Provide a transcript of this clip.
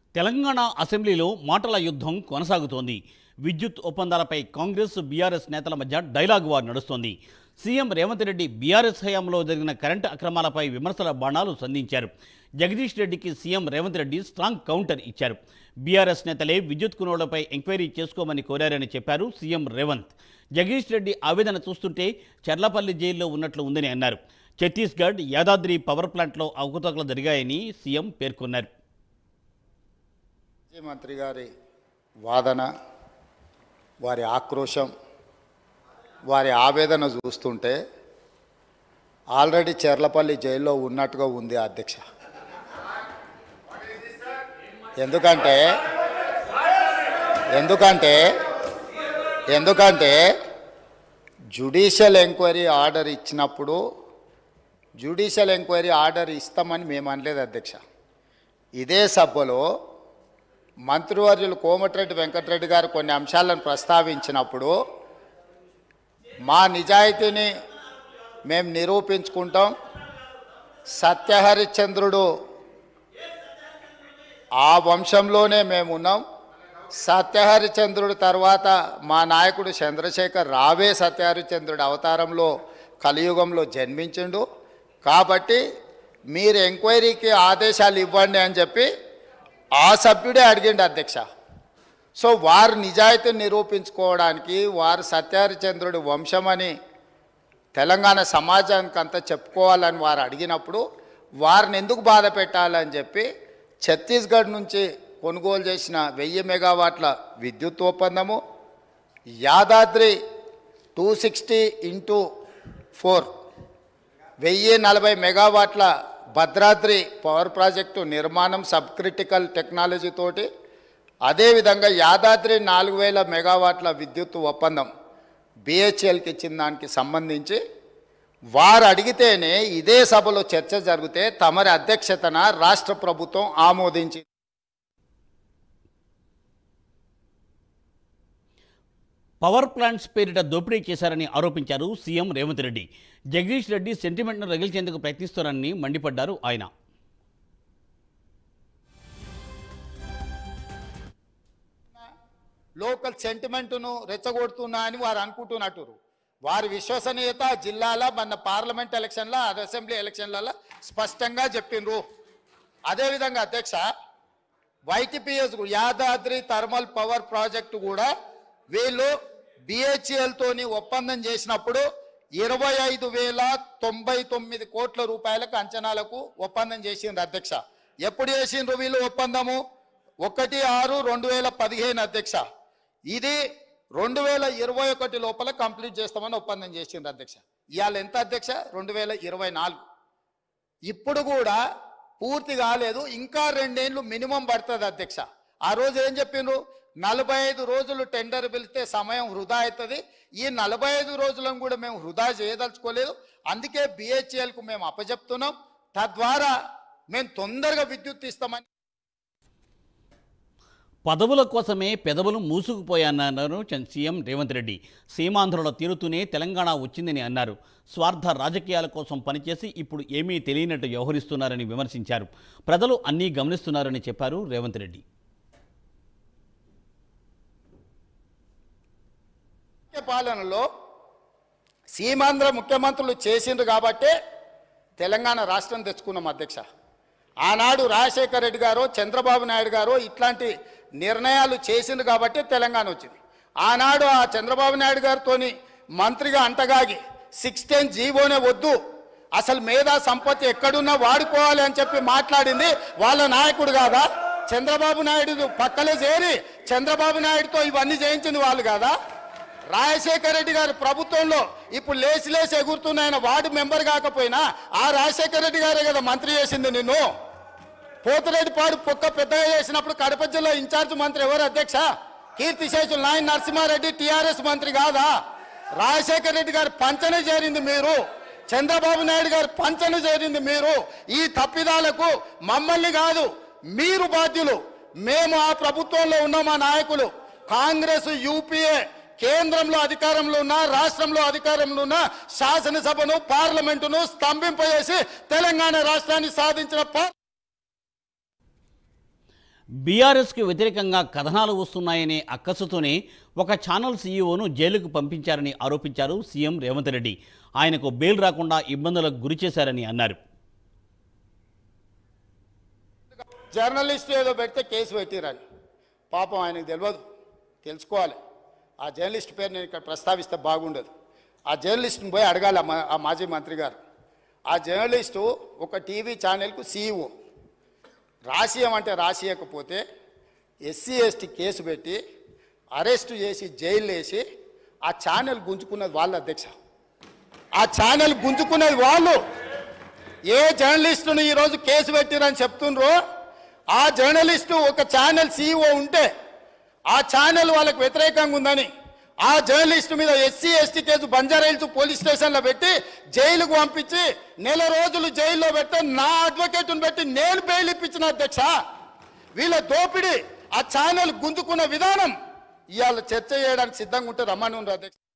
తెలంగాణ అసెంబ్లీలో మాటల యుద్ధం కొనసాగుతోంది విద్యుత్ ఒప్పందాలపై కాంగ్రెస్ బీఆర్ఎస్ నేతల మధ్య డైలాగ్ వార్ నడుస్తోంది సీఎం రేవంత్ రెడ్డి బీఆర్ఎస్ హయాంలో జరిగిన కరెంటు అక్రమాలపై విమర్శల బాణాలు సంధించారు జగదీష్ రెడ్డికి CM Revanth Reddy strong counter ఇచ్చారు బీఆర్ఎస్ నేతలే విద్యుత్ కొనుగోళ్లపై ఎంక్వైరీ చేసుకోమని కోరారని చెప్పారు సీఎం రేవంత్ జగదీష్ రెడ్డి ఆవేదన చూస్తుంటే చర్లపల్లి జైల్లో ఉన్నట్లు ఉందని అన్నారు ఛత్తీస్గఢ్ యాదాద్రి పవర్ ప్లాంట్లో అవకతవకలు జరిగాయని సీఎం పేర్కొన్నారు మాజీ మంత్రి గారి వాదన వారి ఆక్రోశం వారి ఆవేదన చూస్తుంటే ఆల్రెడీ చెర్లపల్లి జైల్లో ఉన్నట్టుగా ఉంది ఆ అధ్యక్ష ఎందుకంటే ఎందుకంటే ఎందుకంటే జుడిషియల్ ఎంక్వైరీ ఆర్డర్ ఇచ్చినప్పుడు జుడిషియల్ ఎంక్వైరీ ఆర్డర్ ఇస్తామని మేము అనలేదు అధ్యక్ష ఇదే సభలో మంత్రివర్యులు కోమటిరెడ్డి వెంకటరెడ్డి గారు కొన్ని అంశాలను ప్రస్తావించినప్పుడు మా నిజాయితీని మేము నిరూపించుకుంటాం సత్యహరిశ్చంద్రుడు ఆ వంశంలోనే మేము ఉన్నాం సత్యహరిచంద్రుడు తర్వాత మా నాయకుడు చంద్రశేఖర్ రావే సత్యహరిచంద్రుడు అవతారంలో కలియుగంలో జన్మించిండు కాబట్టి మీరు ఎంక్వైరీకి ఆదేశాలు ఇవ్వండి అని చెప్పి ఆ సభ్యుడే అడిగిండు అధ్యక్ష సో వారు నిజాయితీని నిరూపించుకోవడానికి వారు సత్యహరిచంద్రుడి వంశమని తెలంగాణ సమాజానికి అంతా చెప్పుకోవాలని వారు అడిగినప్పుడు వారిని ఎందుకు బాధ పెట్టాలని చెప్పి ఛత్తీస్గఢ్ నుంచి కొనుగోలు చేసిన వెయ్యి మెగావాట్ల విద్యుత్ ఒప్పందము Yadadri two sixty into four వెయ్యి నలభై మెగావాట్ల భద్రాద్రి పవర్ ప్రాజెక్టు నిర్మాణం సబ్ క్రిటికల్ టెక్నాలజీ తోటి అదేవిధంగా యాదాద్రి నాలుగు వేల మెగావాట్ల విద్యుత్ ఒప్పందం బిహెచ్ఎల్కి ఇచ్చిన దానికి సంబంధించి వారు అడిగితేనే ఇదే సభలో చర్చ జరిగితే తమరి అధ్యక్షతన రాష్ట్ర ప్రభుత్వం ఆమోదించి పవర్ ప్లాంట్స్ పేరిట దోపిడీ చేశారని ఆరోపించారు సీఎం రేవంత్ రెడ్డి జగదీష్ రెడ్డి సెంటిమెంట్ను రగిల్చేందుకు ప్రయత్నిస్తున్నారని మండిపడ్డారు ఆయన లోకల్ సెంటిమెంటును రెచ్చగొడుతున్నా అని వారు అనుకుంటున్నట్టు వారి విశ్వసనీయత జిల్లాల మన పార్లమెంట్ ఎలక్షన్ల అసెంబ్లీ ఎలక్షన్లలో స్పష్టంగా చెప్పిండ్రు అదేవిధంగా అధ్యక్ష YTPS Yadadri thermal power project కూడా వీళ్ళు BHEL తోని ఒప్పందం చేసినప్పుడు ఇరవై ఐదు వేల తొంభై తొమ్మిది కోట్ల రూపాయలకు అంచనాలకు ఒప్పందం చేసిండ్రు అధ్యక్ష ఎప్పుడు చేసిండ్రు వీళ్ళు ఒప్పందము ఒకటి ఆరు రెండు వేల పదిహేను అధ్యక్ష ఇది రెండు వేల ఇరవై ఒకటి లోపల కంప్లీట్ చేస్తామని ఒప్పందం చేసిండ్రు అధ్యక్ష ఇవాళ ఎంత అధ్యక్ష రెండు వేల ఇరవై నాలుగు ఇప్పుడు కూడా పూర్తి కాలేదు ఇంకా రెండేళ్ళు మినిమం పడుతుంది అధ్యక్ష ఆ రోజు ఏం చెప్పిండ్రు నలభై ఐదు రోజులు టెండర్ పిలిస్తే సమయం వృధా అవుతుంది ఈ నలభై ఐదు రోజులను కూడా మేము వృధా చేయదలుచుకోలేదు అందుకే బిహెచ్ఎల్కు మేము అప్పచెప్తున్నాం తద్వారా మేము తొందరగా విద్యుత్ ఇస్తామని పదవుల కోసమే పెదవులు మూసుకుపోయానన్నారు చ- సీఎం రేవంత్ రెడ్డి సీమాంధ్రలో తీరుతూనే తెలంగాణ వచ్చిందని అన్నారు స్వార్థ రాజకీయాల కోసం పనిచేసి ఇప్పుడు ఏమీ తెలియనట్టు వ్యవహరిస్తున్నారని విమర్శించారు ప్రజలు అన్నీ గమనిస్తున్నారని చెప్పారు రేవంత్ రెడ్డి రాజకీయ పాలనలో సీమాంధ్ర ముఖ్యమంత్రులు చేసిండ్రు కాబట్టే తెలంగాణ రాష్ట్రం తెచ్చుకున్నాం అధ్యక్ష ఆనాడు రాజశేఖర రెడ్డి గారు చంద్రబాబు నాయుడు గారు ఇట్లాంటి నిర్ణయాలు చేసిండ్రు కాబట్టి తెలంగాణ వచ్చింది ఆనాడు ఆ చంద్రబాబు నాయుడు గారితో మంత్రిగా అంటగాగి సిక్స్టీన్ జీవోనే వద్దు అసలు మేధా సంపత్తి ఎక్కడున్నా వాడుకోవాలి అని చెప్పి మాట్లాడింది వాళ్ళ నాయకుడు కాదా చంద్రబాబు నాయుడు పక్కలే చేరి చంద్రబాబు నాయుడుతో ఇవన్నీ చేయించింది వాళ్ళు కాదా రాజశేఖర రెడ్డి గారి ప్రభుత్వంలో ఇప్పుడు లేచి లేచి ఎగురుతున్నాయన వార్డు మెంబర్ కాకపోయినా ఆ రాజశేఖర రెడ్డి గారే కదా మంత్రి చేసింది నిన్ను పోతిరెడ్డిపాడు పొక్క పెద్దగా చేసినప్పుడు కడప జిల్లా ఇన్ఛార్జ్ మంత్రి ఎవరు అధ్యక్ష కీర్తిశేషులు నాయన నరసింహారెడ్డి టీఆర్ఎస్ మంత్రి కాదా రాజశేఖర రెడ్డి గారి పంచన చేరింది మీరు చంద్రబాబు నాయుడు గారి పంచన చేరింది మీరు ఈ తప్పిదాలకు మమ్మల్ని కాదు మీరు బాధ్యులు మేము ఆ ప్రభుత్వంలో ఉన్న మా నాయకులు కాంగ్రెస్ యూపీఏ కేంద్రంలో అధికారంలో ఉన్న రాష్ట్రంలో అధికారంలో ఉన్న శాసనసభను పార్లమెంటును స్తంభింపజేసి తెలంగాణ రాష్ట్రాన్ని సాధించిన పా బీఆర్ఎస్కి వ్యతిరేకంగా కథనాలు వస్తున్నాయనే అక్కసుతోనే ఒక ఛానల్ సీఈఓను జైలుకు పంపించారని ఆరోపించారు సీఎం రేవంత్ రెడ్డి ఆయనకు బెయిల్ రాకుండా ఇబ్బందులకు గురిచేశారని అన్నారు జర్నలిస్ట్ ఏదో పెడితే కేసు పెట్టిరని పాపం ఆయనకు తెలియదు తెలుసుకోవాలి ఆ జర్నలిస్ట్ పేరు నేను ఇక్కడ ప్రస్తావిస్తే బాగుండదు ఆ జర్నలిస్ట్ని పోయి అడగాలి ఆ మా- ఆ మాజీ మంత్రి గారు ఆ జర్నలిస్టు ఒక టీవీ ఛానల్కు సీఈఓ రాసియమంటే రాసియకపోతే ఎస్సీ ఎస్టీ కేసు పెట్టి అరెస్టు చేసి జైలు వేసి ఆ ఛానల్ గుంజుకున్నది వాళ్ళ అధ్యక్ష ఆ ఛానల్ గుంజుకున్నది వాళ్ళు ఏ జర్నలిస్టును ఈరోజు కేసు పెట్టిరని చెప్తుండ్రో ఆ జర్నలిస్టు ఒక ఛానల్ సీఈఓ ఉంటే ఆ ఛానల్ వాళ్ళకు వ్యతిరేకంగా ఉందని ఆ జర్నలిస్టు మీద SC ST case Banjara Hills police స్టేషన్లో పెట్టి జైలుకు పంపించి నెల రోజులు జైల్లో పెడితే నా అడ్వకేట్ను పెట్టి నేను బెయిల్ ఇప్పించిన అధ్యక్ష వీళ్ళ దోపిడీ ఆ ఛానల్ గుంజుకున్న విధానం ఇవాళ చర్చ చేయడానికి సిద్ధంగా ఉంటే రమ్మని ఉన్నారు అధ్యక్ష